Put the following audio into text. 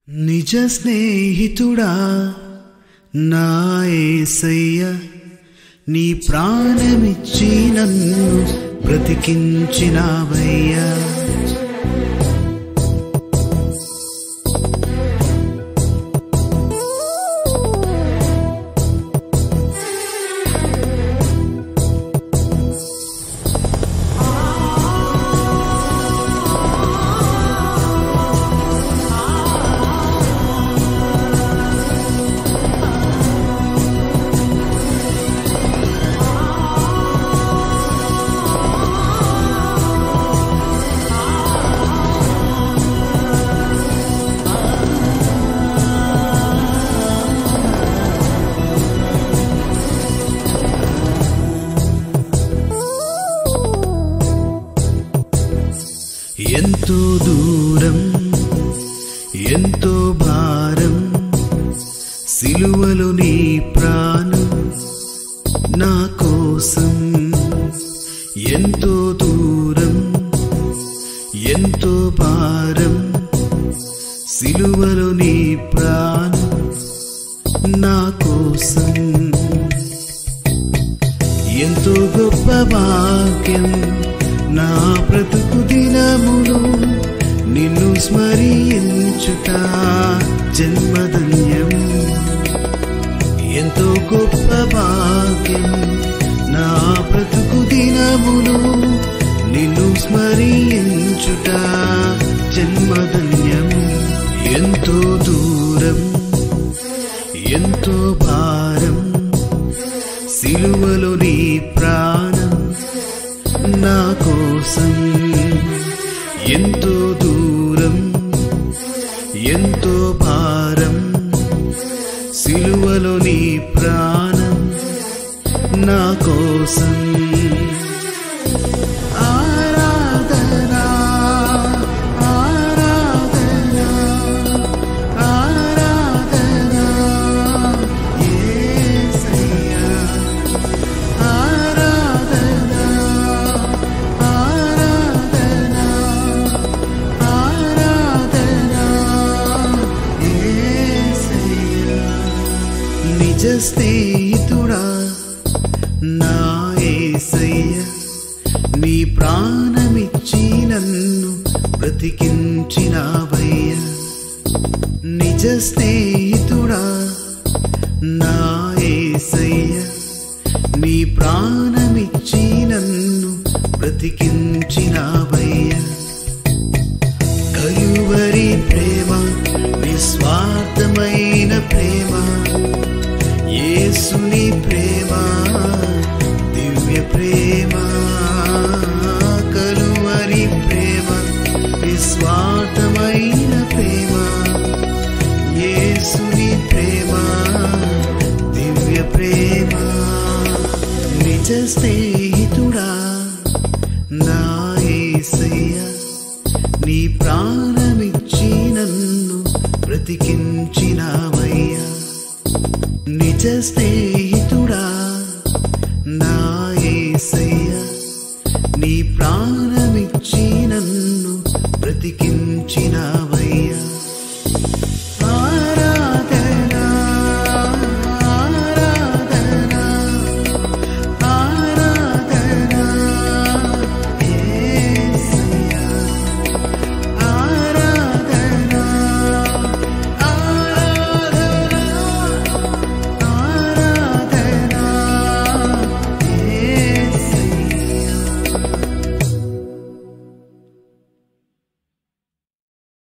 నిజ స్నేహితుడా నా యేసయ్య నీ ప్రాణమిచ్చి నన్ను బ్రతికించినావయ్యా ఎంతో దూరం ఎంతో భారం సిలువలు నీ ప్రాణం నా కోసం ఎంతో దూరం ఎంతో భారం సిలువలు నీ ప్రాణం నా కోసం ఎంతో గొప్ప భాగ్యం నా బ్రతుకు దినములు నిన్ను స్మరించుట జన్మధన్యం ఎంతో గొప్ప భాగ్యం నా బ్రతుకు దినములు నిన్ను స్మరించుట జన్మధన్యం ఎంతో దూరం ఎంతో భారం సిలువలో నీ ప్రాణం నా కోసం ఎంతో దూరం ఎంతో భారం సిలువలో నీ ప్రాణం నా కోసం ఆరాధనా ఆరాధనా ఆరాధనా యేసయ్యా ఆరాధనా ఆరాధనా ఆరాధనా యేసయ్యా నిజ స్నేహితుడా నా యేసయ్య నీ ప్రాణమిచ్చి నన్ను బ్రతికించినావయ్యా నిజ స్నేహితుడా నా యేసయ్య నీ ప్రాణమిచ్చి నన్ను బ్రతికించినావయ్యా కలువరి ప్రేమ నిస్వార్థమైన ప్రేమ యేసుని ప్రేమ దివ్య ప్రేమ కలువరి ప్రేమ నిస్వార్థమైన ప్రేమ యేసుని ప్రేమ దివ్య ప్రేమ నిజ స్నేహితుడా నా యేసయ్య నీ ప్రాణమిచ్చి నన్ను బ్రతికించినావయ్యా నిజ స్నేహితుడా నా యేసయ్య నీ ప్రాణమిచ్చి నన్ను బ్రతికించినావయ్యా